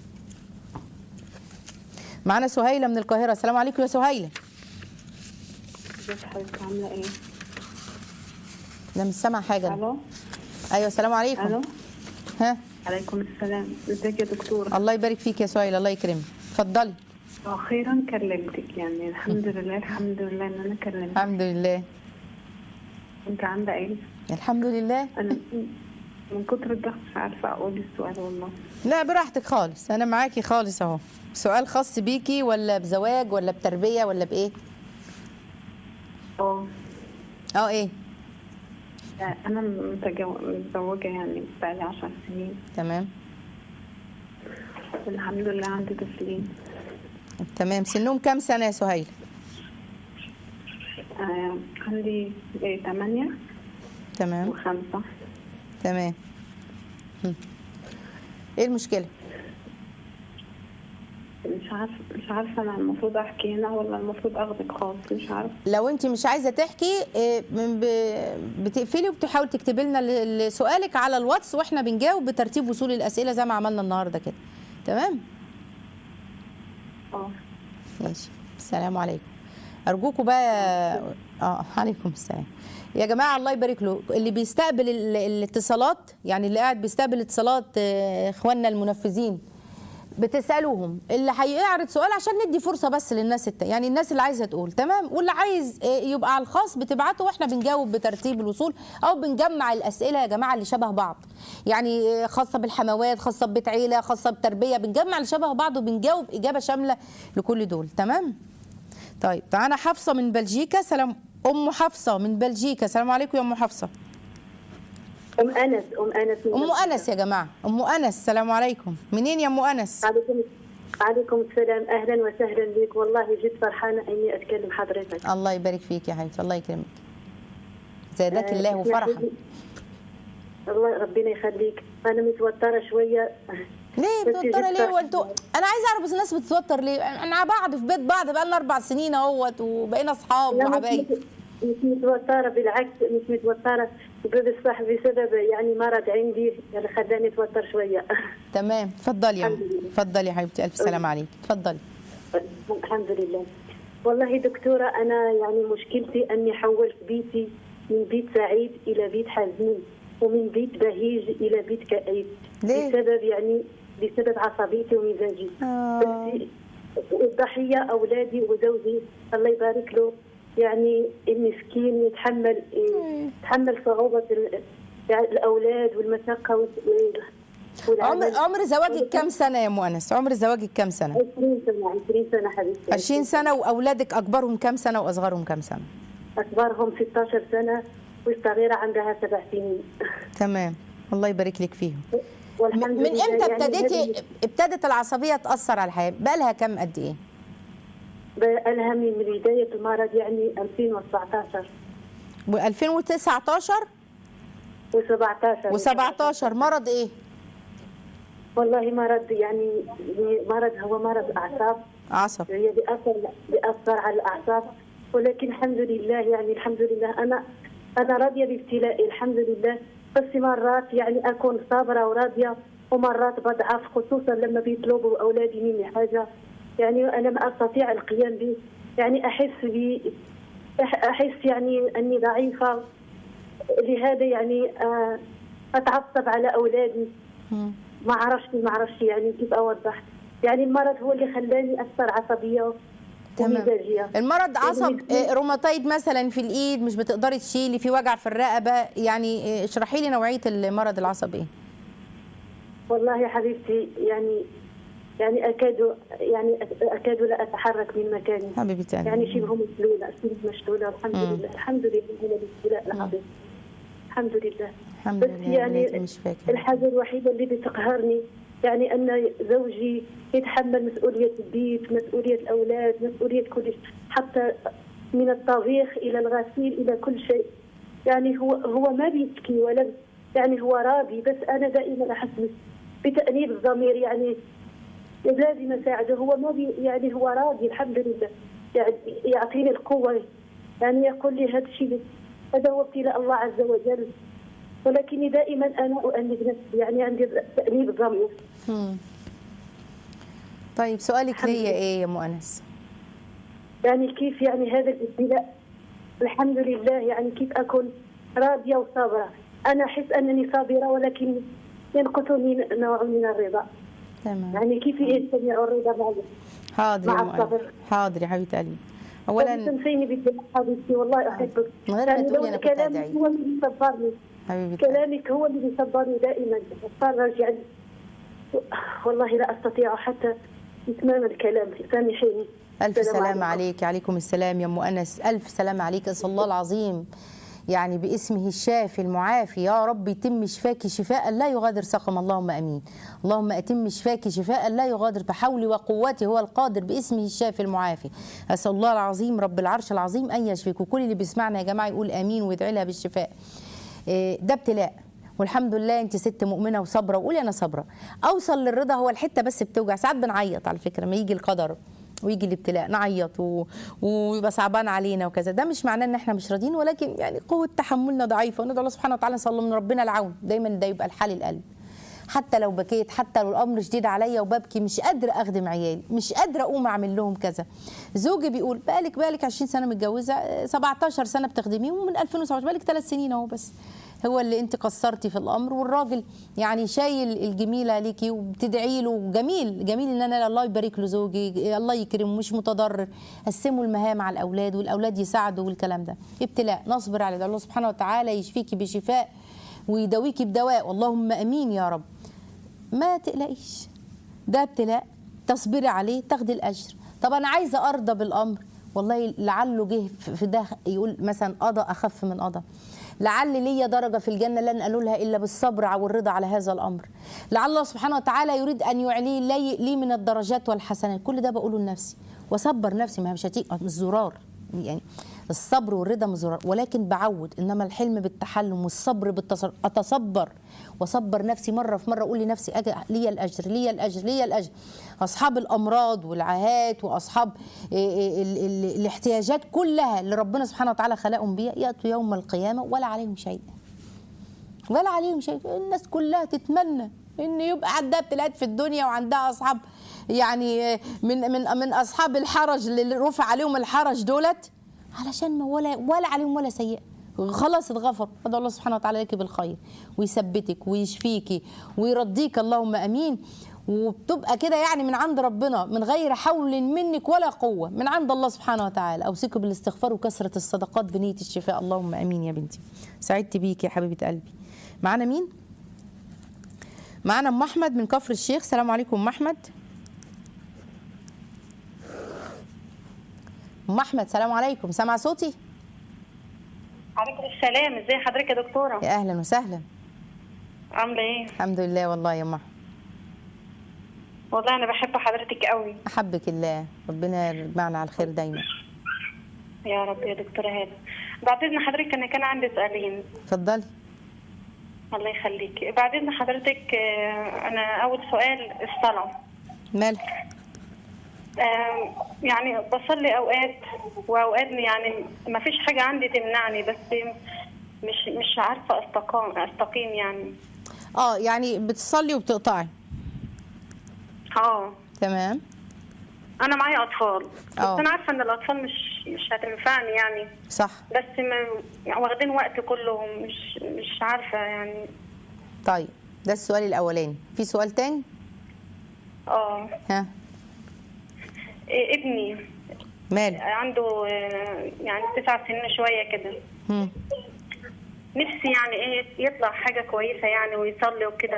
معانا سهيله من القاهره السلام عليكم يا سهيله ازيك حضرتك عاملة ايه؟ ده مش سامع حاجه أنا. الو ايوه السلام عليكم الو ها عليكم السلام ازيك يا دكتورة؟ الله يبارك فيك يا سهيله الله يكرمك اتفضلي اخيرا كلمتك يعني الحمد لله الحمد لله ان انا كلمتك الحمد لله انت عاملة ايه؟ الحمد لله انا من كتر الضغط مش عارفة اقول السؤال والله لا براحتك خالص انا معاكي خالص اهو سؤال خاص بيكي ولا بزواج ولا بتربيه ولا بايه اه اه ايه انا متجو- متزوجة يعني بقالي عشر سنين تمام والحمد لله عندي طفلين تمام سنهم كام سنه يا سهيله آه عندي إيه تمانية تمام وخمسة تمام هم. ايه المشكله مش عارفه مش عارفه انا المفروض احكي هنا ولا المفروض اخدك خالص مش عارفه لو انت مش عايزه تحكي آه، من ب- بتقفلي وبتحاولي تكتبي لنا ل- ل- سؤالك على الواتس واحنا بنجاوب بترتيب وصول الاسئله زي ما عملنا النهارده كده تمام اه ماشي السلام عليكم ارجوكم بقى اه عليكم السلام يا جماعه الله يبارك له اللي بيستقبل ال- الاتصالات يعني اللي قاعد بيستقبل اتصالات آه، اخواننا المنفذين بتسالوهم اللي هيعرض سؤال عشان ندي فرصه بس للناس الت... يعني الناس اللي عايزه تقول تمام واللي عايز آه، يبقى على الخاص بتبعته واحنا بنجاوب بترتيب الوصول او بنجمع الاسئله يا جماعه اللي شبه بعض يعني آه، خاصه بالحموات خاصه ببيت عيله خاصه بتربيه بنجمع اللي شبه بعض وبنجاوب اجابه شامله لكل دول تمام طيب تعالى حفصه من بلجيكا سلام ام حفصه من بلجيكا السلام عليكم يا ام حفصه ام انس ام انس من ام انس يا جماعه ام انس السلام عليكم منين يا ام انس عليكم عليكم السلام اهلا وسهلا بك والله جد فرحانه اني اتكلم حضرتك الله يبارك فيك يا حبيبتي الله يكرمك زادك الله آه، وفرحا اسمحي لي- الله ربنا يخليك انا متوتره شويه ليه بس بتوتري جد ليه فرحة. وانتوا انا عايزه اعرف بس الناس بتتوتر ليه احنا مع بعض في بيت بعض بقالنا اربع سنين اهوت وبقينا اصحاب لا، مش وحبايب مت- مش متوتره بالعكس مش متوتره بالصح بسبب يعني مرض عندي اللي خلاني اتوتر شويه تمام اتفضلي يا الحمد لله. اتفضلي يا حبيبتي الف سلامه عليك اتفضلي الحمد لله والله دكتورة أنا يعني مشكلتي أني حولت بيتي من بيت سعيد إلى بيت حزين ومن بيت بهيج إلى بيت كئيب ليه؟ بسبب يعني بسبب عصبيتي ومزاجي آه. بس الضحية أولادي وزوجي الله يبارك له يعني المسكين يتحمل يتحمل صعوبة ال- يعني الأولاد والمشقة وال- والعمل. عمر عمر زواجك كام سنه يا ام انس عمر زواجك كام سنه 20 سنة 20 سنة حبيبتي 20 سنه واولادك اكبرهم كام سنه واصغرهم كام سنه أكبرهم 16 سنة والصغيرة عندها سبع سنين تمام الله يبارك لك فيهم والحمد من لله امتى يعني ابتديتي هذه ابتدت العصبيه تاثر على الحياه بقالها كام قد ايه بقالها من بداية المرض يعني 2019 و2019 و17 و17 مرض ايه والله مرض يعني مرض هو مرض أعصاب عصب هي بيأثر بيأثر على الأعصاب ولكن الحمد لله يعني الحمد لله أنا أنا راضية بابتلائي الحمد لله بس مرات يعني أكون صابرة وراضية ومرات بضعف خصوصا لما بيطلبوا أولادي مني حاجة يعني أنا ما أستطيع القيام به يعني أحس ب أح- أحس يعني أني ضعيفة لهذا يعني آه، أتعصب على أولادي مم. ما عرفش ما عرفش يعني كيف اوضح يعني المرض هو اللي خلاني اكثر عصبيه تمام ومزاجيه المرض عصب آه، روماتيد مثلا في الايد مش بتقدري تشيلي في وجع في الرقبه يعني آه، اشرحي لي نوعيه المرض العصبي ايه والله يا حبيبتي يعني يعني اكاد يعني اكاد لا اتحرك من مكاني حبيبتي أنا. يعني شبه مشلوله شبه مشلوله الحمد مم. لله الحمد لله من الابتلاء العظيم الحمد لله الحمد بس لله يعني يعني مش فاكر الحاجة الوحيدة اللي بتقهرني يعني أن زوجي يتحمل مسؤولية البيت مسؤولية الأولاد مسؤولية كل شيء حتى من الطبيخ إلى الغسيل إلى كل شيء يعني هو هو ما بيبكي ولا يعني هو راضي بس أنا دائما أحس بتأنيب الضمير يعني لازم أساعده هو ما بي يعني هو راضي الحمد لله يعني يعطيني القوة يعني يقول لي هذا الشيء هذا هو ابتلاء الله عز وجل ولكني دائما انا اؤنب نفسي يعني عندي تانيب ضمير مم. طيب سؤالك الحمد ليا لله. ايه يا مؤنس يعني كيف يعني هذا الابتلاء الحمد لله يعني كيف اكون راضيه وصابره انا احس انني صابره ولكن ينقصني نوع من الرضا تمام يعني كيف يجتمع الرضا معي حاضر مع يا مؤنس الصبر. حاضر يا حبيبه قلبي اولا اولا تنسيني بالدعاء حبيبتي والله احبك من غير ما يعني تقولي أنا لو كنت كلامك أدعي. هو اللي بيصبرني حبيبه قلبي. كلامك هو اللي بيصبرني دائما اتفرج يعني والله لا استطيع حتى اتمام الكلام سامحيني ألف السلام سلام عليكم. عليك عليكم السلام يا أم أنس ألف سلام عليك أسأل الله العظيم يعني باسمه الشافي المعافي يا رب يتم شفاك شفاء لا يغادر سقم اللهم امين اللهم اتم شفاك شفاء لا يغادر بحولي وقوتي هو القادر باسمه الشافي المعافي اسال الله العظيم رب العرش العظيم ان يشفيك وكل اللي بيسمعنا يا جماعه يقول امين ويدعي لها بالشفاء إيه، ده ابتلاء والحمد لله انت ست مؤمنه وصابره وقولي انا صابره اوصل للرضا هو الحته بس بتوجع ساعات بنعيط على فكره ما يجي القدر ويجي الابتلاء نعيط و... ويبقى صعبان علينا وكذا ده مش معناه ان احنا مش راضيين ولكن يعني قوه تحملنا ضعيفه وندعو الله سبحانه وتعالى نصلي من ربنا العون دايما ده يبقى الحال القلب حتى لو بكيت حتى لو الامر شديد عليا وببكي مش قادره اخدم عيالي مش قادره اقوم اعمل لهم كذا زوجي بيقول بالك بالك 20 سنه متجوزه آه، 17 سنه بتخدميه ومن 2017 بالك ثلاث سنين اهو بس هو اللي انت قصرتي في الامر والراجل يعني شايل الجميله ليكي وبتدعي له جميل جميل ان انا الله يبارك له زوجي الله يكرمه مش متضرر قسموا المهام على الاولاد والاولاد يساعدوا والكلام ده ابتلاء نصبر على ده الله سبحانه وتعالى يشفيكي بشفاء ويداويكي بدواء اللهم امين يا رب ما تقلقيش ده ابتلاء تصبري عليه تاخدي الاجر طب انا عايزه ارضى بالامر والله لعله جه في ده يقول مثلا قضى اخف من قضى لعل لي درجه في الجنه لن انولها الا بالصبر او الرضا على هذا الامر لعل الله سبحانه وتعالى يريد ان يعلي لي, لي من الدرجات والحسنات كل ده بقوله لنفسي واصبر نفسي ما هي مش هتيجي مش زرار يعني الصبر والرضا مش زرار ولكن بعود انما الحلم بالتحلم والصبر بالتصبر اتصبر واصبر نفسي مره في مره اقول لنفسي أجي لي الاجر لي الاجر لي الاجر اصحاب الامراض والعاهات واصحاب إيه إيه ال- ال- الاحتياجات كلها اللي ربنا سبحانه وتعالى خلقهم بيها ياتوا يوم القيامه ولا عليهم شيء ولا عليهم شيء الناس كلها تتمنى ان يبقى عندها ابتلاءات في الدنيا وعندها اصحاب يعني من من من اصحاب الحرج اللي رفع عليهم الحرج دولت علشان ما ولا ولا عليهم ولا سيئه خلاص اتغفر ادعو الله سبحانه وتعالى لك بالخير ويثبتك ويشفيكي ويرضيك اللهم امين وبتبقى كده يعني من عند ربنا من غير حول منك ولا قوه من عند الله سبحانه وتعالى اوصيكم بالاستغفار وكثره الصدقات بنيه الشفاء اللهم امين يا بنتي سعدت بيك يا حبيبه قلبي معانا مين معانا ام احمد من كفر الشيخ السلام عليكم ام احمد ام احمد سلام عليكم سامع صوتي عليكم السلام ازي حضرتك يا دكتوره يا اهلا وسهلا عامله ايه الحمد لله والله يا ام احمد والله انا بحب حضرتك قوي احبك الله ربنا يجمعنا على الخير دايما يا رب يا دكتوره هاله بعد اذن حضرتك انا كان عندي سؤالين اتفضلي الله يخليك بعد اذن حضرتك آه، انا اول سؤال الصلاه مال آه، يعني بصلي اوقات واوقات يعني ما فيش حاجه عندي تمنعني بس مش مش عارفه استقام استقيم يعني اه يعني بتصلي وبتقطعي اه تمام انا معايا اطفال بس اه. انا عارفه ان الاطفال مش مش هتنفعني يعني صح بس ما يعني واخدين وقت كلهم مش مش عارفه يعني طيب ده السؤال الاولاني في سؤال تاني اه ها إيه ابني مال عنده آه، يعني تسع سنين شويه كده هم. نفسي يعني ايه يطلع حاجه كويسه يعني ويصلي وكده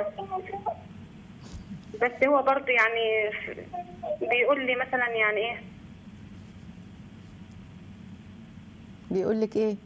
بس هو برضه يعني ف- بيقول لي مثلا يعني ايه بيقول لك ايه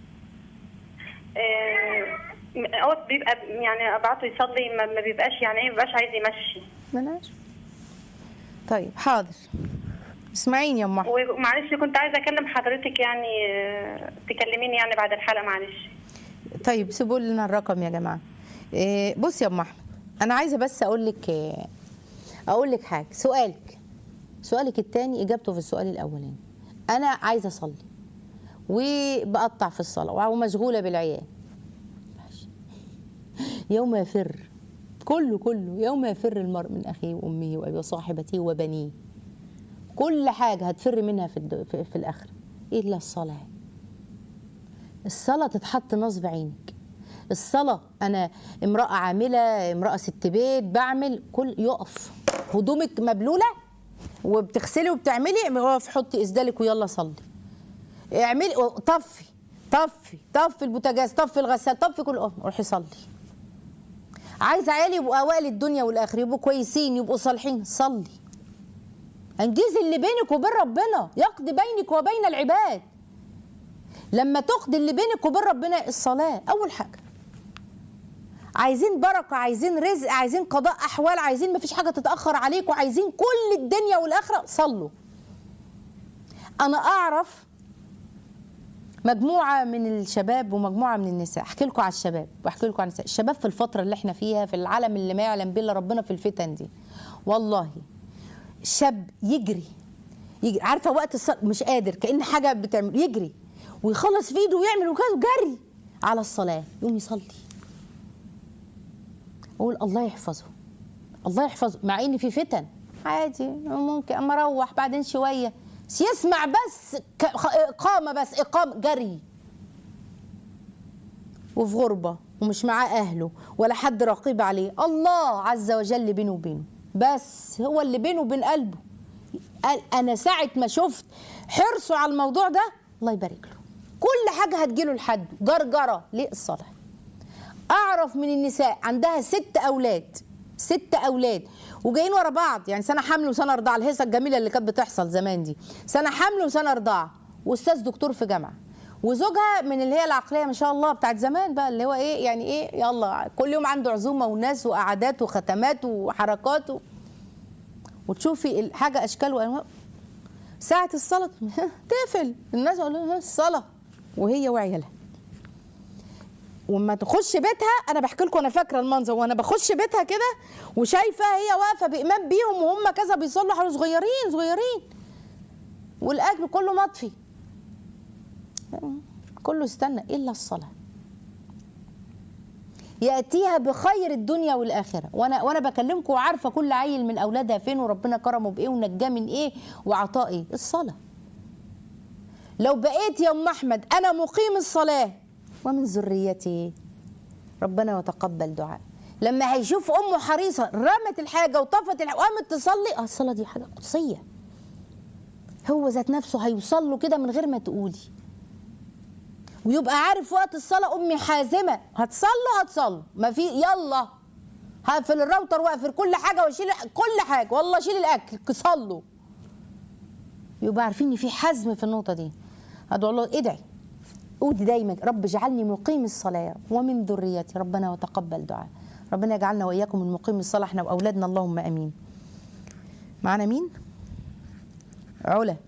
آه، اوقات بيبقى يعني ابعته يصلي ما ما بيبقاش يعني ايه ما بيبقاش عايز يمشي بلاش طيب حاضر اسمعيني يا ام احمد ومعلش كنت عايزه اكلم حضرتك يعني آه، تكلميني يعني بعد الحلقه معلش طيب سيبوا لنا الرقم يا جماعه إيه بصي يا ام احمد انا عايزه بس اقول لك إيه اقول لك حاجه سؤالك سؤالك الثاني اجابته في السؤال الاولاني انا عايزه اصلي وبقطع في الصلاه ومشغوله بالعيال ماشي. يوم يفر كله كله يوم يفر المرء من اخيه وامه وابيه وصاحبته وبنيه كل حاجه هتفر منها في الد- في, في الاخره الا الصلاه الصلاة تتحط نصب عينك الصلاة أنا امرأة عاملة امرأة ست بيت بعمل كل يقف هدومك مبلولة وبتغسلي وبتعملي اقف حطي إسدالك ويلا صلي اعملي طفي طفي طفي البوتاجاز طفي الغسال طفي كل اه روحي صلي عايزه عيالي يبقوا اوائل الدنيا والاخره يبقوا كويسين يبقوا صالحين صلي انجزي اللي بينك وبين ربنا يقضي بينك وبين العباد لما تقضي اللي بينك وبين ربنا الصلاة أول حاجة عايزين بركة عايزين رزق عايزين قضاء أحوال عايزين مفيش حاجة تتأخر عليكم عايزين كل الدنيا والآخرة صلوا أنا أعرف مجموعه من الشباب ومجموعه من النساء احكي لكم على الشباب واحكي لكم عن النساء الشباب في الفتره اللي احنا فيها في العالم اللي ما يعلم به الا ربنا في الفتن دي والله شاب يجري يجري عارفه وقت الصلاه مش قادر كان حاجه بتعمل يجري ويخلص في ايده ويعمل وكذا وجري على الصلاه يقوم يصلي اقول الله يحفظه الله يحفظه مع ان في فتن عادي ممكن اما اروح بعدين شويه بس يسمع بس ك- خ- اقامه بس اقامه جري وفي غربه ومش معاه اهله ولا حد رقيب عليه الله عز وجل بينه وبينه بس هو اللي بينه وبين قلبه قال انا ساعه ما شفت حرصه على الموضوع ده الله يبارك له كل حاجه هتجيله لحد جرجره ليه الصلاه اعرف من النساء عندها ست اولاد ست اولاد وجايين ورا بعض يعني سنه حمل وسنه رضاعه الهيصه الجميله اللي كانت بتحصل زمان دي سنه حمل وسنه رضاعه واستاذ دكتور في جامعه وزوجها من اللي هي العقليه ما شاء الله بتاعت زمان بقى اللي هو ايه يعني ايه يلا كل يوم عنده عزومه وناس وقعدات وختمات وحركات و... وتشوفي الحاجه اشكال وانواع ساعه الصلاه تقفل الناس يقولوا لها الصلاه وهي وعيالها وما تخش بيتها انا بحكي لكم انا فاكره المنظر وانا بخش بيتها كده وشايفه هي واقفه بامام بيهم وهم كذا بيصلوا حوالي صغيرين صغيرين والاكل كله مطفي كله استنى الا الصلاه ياتيها بخير الدنيا والاخره وانا وانا بكلمكم وعارفه كل عيل من اولادها فين وربنا كرمه بايه ونجاه من ايه وعطاه ايه الصلاه لو بقيت يا ام احمد انا مقيم الصلاه ومن ذريتي ربنا وتقبل دعاء لما هيشوف امه حريصه رمت الحاجه وطفت الحاجة وقامت تصلي اه الصلاه دي حاجه قدسيه هو ذات نفسه هيوصل له كده من غير ما تقولي ويبقى عارف وقت الصلاه امي حازمه هتصلوا هتصلوا ما في يلا هقفل الراوتر واقفل كل حاجه واشيل كل حاجه والله شيل الاكل صلوا يبقى عارفين ان في حزم في النقطه دي ادعو الله ادعي قولي دايما رب اجعلني مقيم الصلاه ومن ذريتي ربنا وتقبل دعاء ربنا يجعلنا واياكم من مقيم الصلاه احنا واولادنا اللهم امين معانا مين علا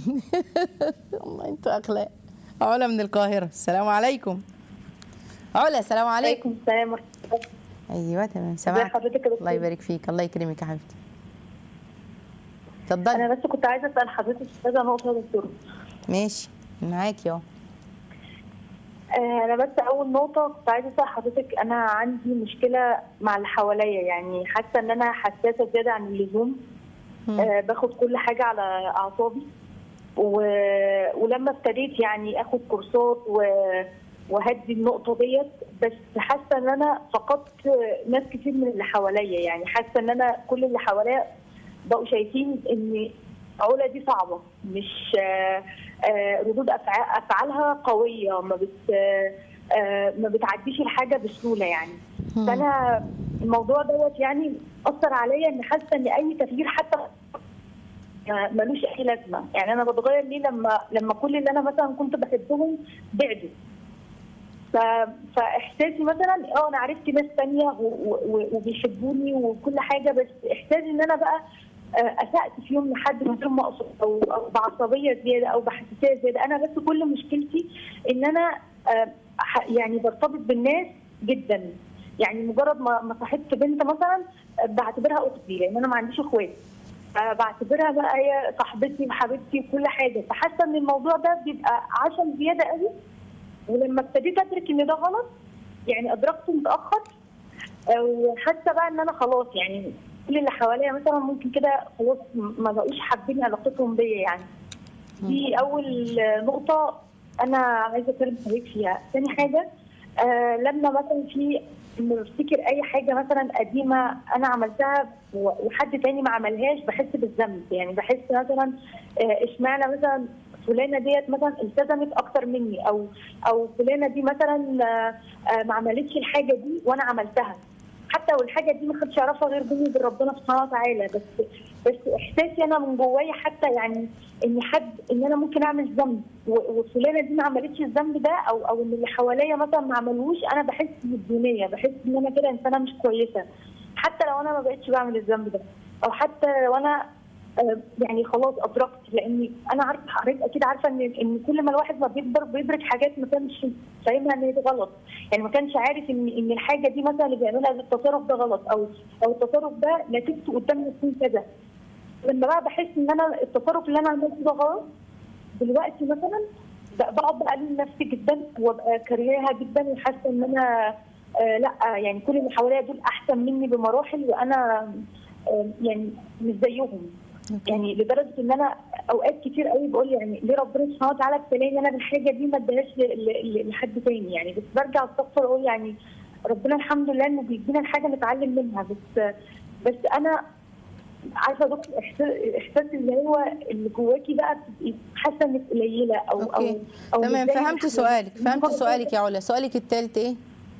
والله انتوا اخلاق علا من القاهره السلام عليكم علا السلام عليكم عليكم السلام ورحمه الله ايوه تمام ازي سامعك حضرتك يا دكتور؟ الله يبارك فيك الله يكرمك يا حبيبتي اتفضلي انا بس كنت عايزه اسال حضرتك كذا نقطه يا دكتور ماشي معاكي اهو آه، انا بس اول نقطه كنت عايزه اسال حضرتك انا عندي مشكله مع اللي حواليا يعني حاسه ان انا حساسه زياده عن اللزوم مم. آه، باخد كل حاجه على اعصابي و... ولما ابتديت يعني اخد كورسات و... وهدي النقطه ديت بس حاسه ان انا فقدت ناس كتير من اللي حواليا يعني حاسه ان انا كل اللي حواليا بقوا شايفين ان علا دي صعبه مش آه، آه، ردود أفع- افعالها قويه ما بت آه، آه، ما بتعديش الحاجه بسهوله يعني مم. فانا الموضوع دوت يعني اثر عليا ان حاسه ان اي تغيير حتى آه، ملوش اي لازمه يعني انا بتغير ليه لما لما كل اللي انا مثلا كنت بحبهم بعدوا ف... فاحساسي مثلا اه انا عرفت ناس تانية و... و... وبيحبوني وكل حاجه بس احساسي ان انا بقى آه، اسات في يوم لحد من غير ما اقصد او أو بعصبيه زياده او بحساسيه زياده انا بس كل مشكلتي ان انا آه، ح- يعني برتبط بالناس جدا يعني مجرد ما ما صاحبت بنت مثلا آه، بعتبرها اختي لان انا ما عنديش اخوات بعتبرها بقى هي صاحبتي وحبيبتي وكل حاجه فحاسه ان الموضوع ده بيبقى عشم زياده قوي ولما ابتديت ادرك ان ده غلط يعني ادركته متاخر وحاسه بقى ان انا خلاص يعني كل اللي حواليا مثلا ممكن كده خلاص ما بقوش حابين علاقتهم بيا يعني دي اول نقطه انا عايزه اتكلم حضرتك فيها ثاني حاجه آه لما مثلا في لما بفتكر اي حاجه مثلا قديمه انا عملتها و- وحد تاني ما عملهاش بحس بالذنب يعني بحس مثلا آه، اشمعنى مثلا فلانه ديت مثلا التزمت اكتر مني او او فلانه دي مثلا آه، آه، ما عملتش الحاجه دي وانا عملتها حتى لو الحاجه دي ما حدش يعرفها غير بيني وبين ربنا سبحانه وتعالى بس بس احساسي انا من جوايا حتى يعني ان حد ان انا ممكن اعمل ذنب و- وفلانه دي ما عملتش الذنب ده او او ان اللي حواليا مثلا ما عملوش انا بحس بالدونيه بحس ان انا كده انسانه مش كويسه حتى لو انا ما بقتش بعمل الذنب ده او حتى لو انا آه، يعني خلاص ادركت لاني انا عارفه حضرتك اكيد عارفه ان ان كل ما الواحد ما بيكبر بيدرك حاجات ما كانش فاهمها ان ده غلط يعني ما كانش عارف ان ان الحاجه دي مثلا اللي بيعملها التصرف ده غلط او او التصرف ده نتيجته قدامنا تكون كذا لما بقى بحس ان انا التصرف اللي انا عملته ده غلط دلوقتي مثلا ب- بقعد بقى الوم نفسي جدا وابقى كارهاها جدا وحاسه ان انا آه لا يعني كل اللي حواليا دول احسن مني بمراحل وانا آه يعني مش زيهم يعني لدرجه ان انا اوقات كتير قوي بقول يعني ليه ربنا سبحانه وتعالى ابتلاني انا بالحاجه دي ما ادهاش ل- ل- ل- لحد تاني يعني بس برجع استغفر اقول يعني ربنا الحمد لله انه بيدينا الحاجه نتعلم منها بس بس انا عارفه يا دكتور احساس احساس اللي هو اللي جواكي بقى بتبقي حاسه انك قليله او اوكي او او مش تمام زي فهمت الحاجة. سؤالك فهمت سؤالك يا علا سؤالك الثالث ايه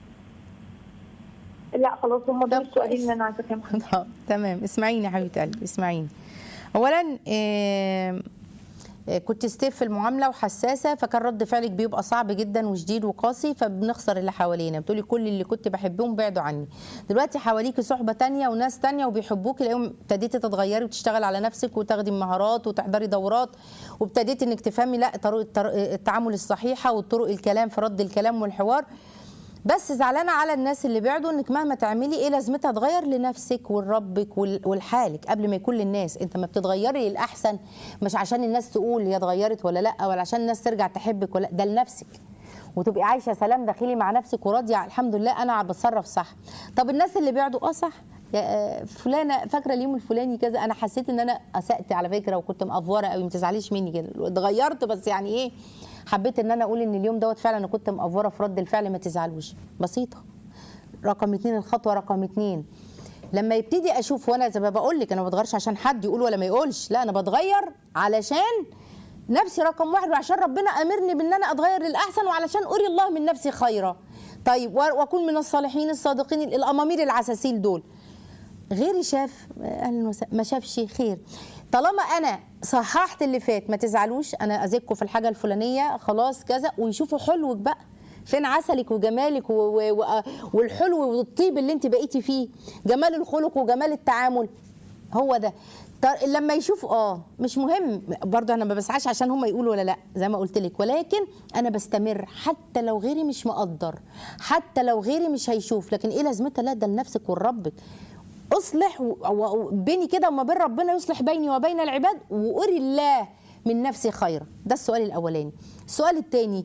لا خلاص هم دول طب السؤالين كويس. اللي انا عايزه افهمهم طب، تمام اسمعيني يا حبيبه قلبي اسمعيني اولا آه، آه، كنت ستيف في المعامله وحساسه فكان رد فعلك بيبقى صعب جدا وشديد وقاسي فبنخسر اللي حوالينا بتقولي كل اللي كنت بحبهم بعدوا عني دلوقتي حواليكي صحبه تانية وناس تانية وبيحبوكي اليوم ابتديتي تتغيري وتشتغل على نفسك وتاخدي مهارات وتحضري دورات وابتديتي انك تفهمي لا طرق طرق التعامل الصحيحه وطرق الكلام في رد الكلام والحوار بس زعلانه على الناس اللي بعدوا انك مهما تعملي ايه لازمتها تغير لنفسك ولربك ول- ولحالك قبل ما يكون للناس انت ما بتتغيري للاحسن مش عشان الناس تقول هي اتغيرت ولا لا ولا عشان الناس ترجع تحبك ولا ده لنفسك وتبقي عايشه سلام داخلي مع نفسك وراضيه الحمد لله انا بتصرف صح طب الناس اللي بعدوا اه صح يا آه، فلانه فاكره اليوم الفلاني كذا انا حسيت ان انا اسات على فكره وكنت مقفوره قوي ما تزعليش مني كده اتغيرت بس يعني ايه حبيت ان انا اقول ان اليوم دوت فعلا انا كنت مقفوره في رد الفعل ما تزعلوش بسيطه رقم اتنين الخطوه رقم اتنين لما يبتدي اشوف وانا زي ما بقول لك انا ما بتغيرش عشان حد يقول ولا ما يقولش لا انا بتغير علشان نفسي رقم واحد وعشان ربنا امرني بان انا اتغير للاحسن وعلشان اري الله من نفسي خيرا طيب و- واكون من الصالحين الصادقين الامامير العساسيل دول غيري شاف اهلا وسهلا ما شافش خير طالما انا صححت اللي فات ما تزعلوش انا اذكوا في الحاجه الفلانيه خلاص كذا ويشوفوا حلوك بقى فين عسلك وجمالك و... و... و... والحلو والطيب اللي انت بقيتي فيه جمال الخلق وجمال التعامل هو ده ط- لما يشوفوا اه مش مهم برضه انا ما بسعاش عشان هم يقولوا ولا لا زي ما قلت لك ولكن انا بستمر حتى لو غيري مش مقدر حتى لو غيري مش هيشوف لكن ايه لازمتها لا ده لنفسك ولربك اصلح و- و- بيني كده وما بين ربنا يصلح بيني وبين العباد واري الله من نفسي خيرا ده السؤال الاولاني السؤال الثاني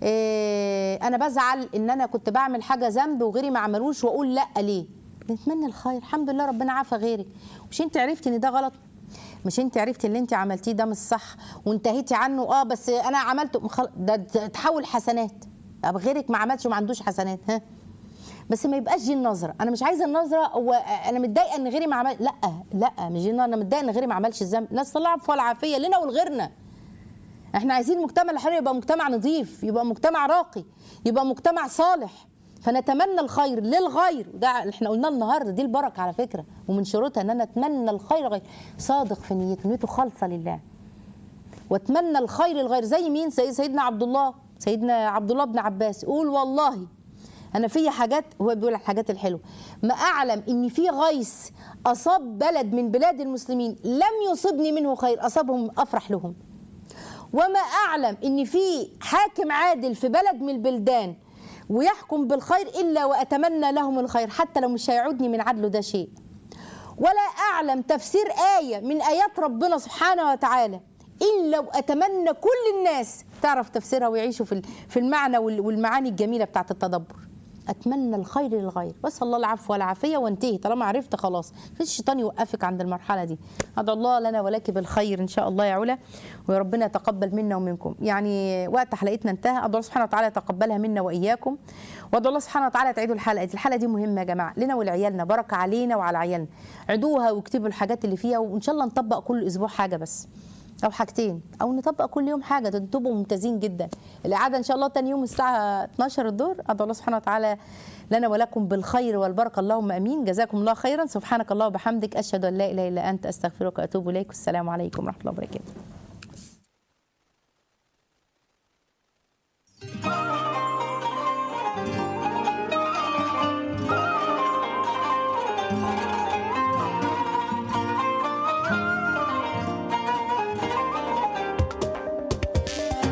إيه انا بزعل ان انا كنت بعمل حاجه ذنب وغيري ما عملوش واقول لا ليه نتمنى الخير الحمد لله ربنا عافى غيرك مش انت عرفتي ان ده غلط مش انت عرفتي اللي انت عملتيه ده مش صح وانتهيتي عنه اه بس انا عملته خل- ده تحول حسنات طب غيرك ما عملش وما عندوش حسنات ها بس ما يبقاش دي النظره انا مش عايزه النظره هو انا متضايقه ان غيري ما عمل لا لا مش دي النظرة. انا متضايقه ان غيري ما عملش الذنب ناس الله العفو والعافيه لنا ولغيرنا احنا عايزين المجتمع الحر يبقى مجتمع نظيف يبقى مجتمع راقي يبقى مجتمع صالح فنتمنى الخير للغير ده اللي احنا قلناه النهارده دي البركه على فكره ومن شروطها ان انا اتمنى الخير غير صادق في نيته نيته خالصه لله واتمنى الخير للغير زي مين زي سيدنا عبد الله سيدنا عبد الله بن عباس يقول والله انا في حاجات هو بيقول الحاجات الحلوه ما اعلم ان في غيث اصاب بلد من بلاد المسلمين لم يصبني منه خير اصابهم افرح لهم وما اعلم ان في حاكم عادل في بلد من البلدان ويحكم بالخير الا واتمنى لهم الخير حتى لو مش هيعودني من عدله ده شيء ولا اعلم تفسير ايه من ايات ربنا سبحانه وتعالى الا واتمنى كل الناس تعرف تفسيرها ويعيشوا في في المعنى وال- والمعاني الجميله بتاعت التدبر اتمنى الخير للغير بس الله العفو والعافيه وانتهي طالما عرفت خلاص مفيش الشيطان يوقفك عند المرحله دي ادعو الله لنا ولك بالخير ان شاء الله يا علا ويا ربنا يتقبل منا ومنكم يعني وقت حلقتنا انتهى ادعو الله سبحانه وتعالى يتقبلها منا واياكم وادعو الله سبحانه وتعالى تعيدوا الحلقه دي الحلقه دي مهمه يا جماعه لنا ولعيالنا بركه علينا وعلى عيالنا عدوها واكتبوا الحاجات اللي فيها وان شاء الله نطبق كل اسبوع حاجه بس او حاجتين او نطبق كل يوم حاجه ده تبقوا ممتازين جدا الاعاده ان شاء الله تاني يوم الساعه 12 الظهر ادعو الله سبحانه وتعالى لنا ولكم بالخير والبركه اللهم امين جزاكم الله خيرا سبحانك الله وبحمدك اشهد ان لا اله الا انت استغفرك واتوب اليك والسلام عليكم ورحمه الله وبركاته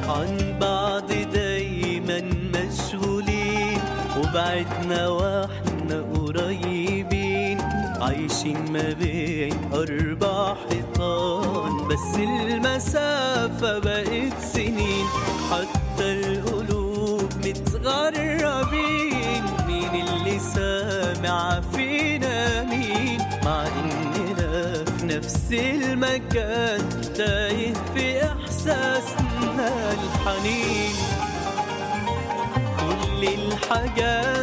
عن بعض دايما مشغولين وبعدنا واحنا قريبين عايشين ما بين أربع حيطان بس المسافة بقت سنين حتى القلوب متغربين مين اللي سامع فينا مين مع إننا في نفس المكان تايه في إحساسنا الحنين كل الحاجات